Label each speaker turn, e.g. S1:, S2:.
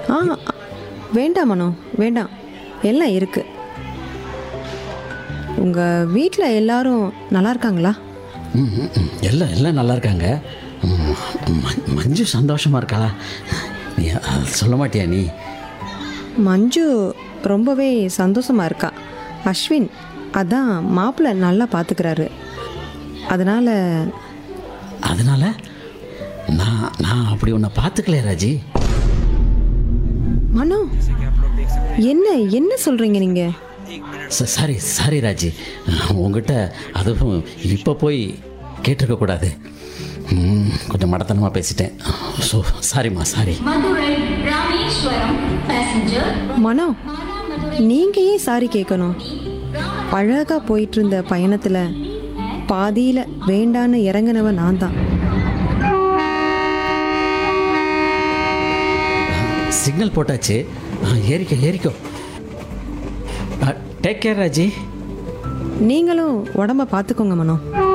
S1: ஆ வேண்டாம் மனோ வேண்டாம் எல்லாம் இருக்கு உங்கள் வீட்டில் எல்லாரும் நல்லா இருக்காங்களா
S2: ம், ம், ம். எல்லாம் எல்லாம் நல்லா இருக்காங்க ம், ம- மஞ்சு சந்தோஷமாக இருக்காளா நீ அதை சொல்ல மாட்டியா நீ
S1: மஞ்சு ரொம்பவே சந்தோஷமாக இருக்கா அஸ்வின் அதான் மாப்பிள்ளை நல்லா பார்த்துக்கிறாரு அதனால்
S2: அதனால நான் நான் அப்படி உன்னை பார்த்துக்கலையே ராஜி
S1: மனோ என்ன என்ன சொல்கிறீங்க நீங்கள்
S2: ச- சாரி சாரி ராஜி உங்ககிட்ட அதுவும் இப்போ போய் கேட்டிருக்க கூடாது ம், கொஞ்சம் மடத்தனமாக பேசிட்டேன் ஸோ சாரிம்மா சாரி
S3: மதுரை ராமேஸ்வரம் பேசஞ்சர்
S1: மனோ நீங்கள் ஏன் சாரி கேட்கணும் அழகாக போயிட்டு இருந்த பயணத்தில் பாதியில் வேண்டான்னு இறங்கினவன் நான் தான்
S2: சிக்னல் போட்டாச்சு ஆ, ஏறிக்கோ ஏறிக்கோ டேக் கேர் ராஜி
S1: நீங்களும் உடம்ப பார்த்துக்கோங்க மனோ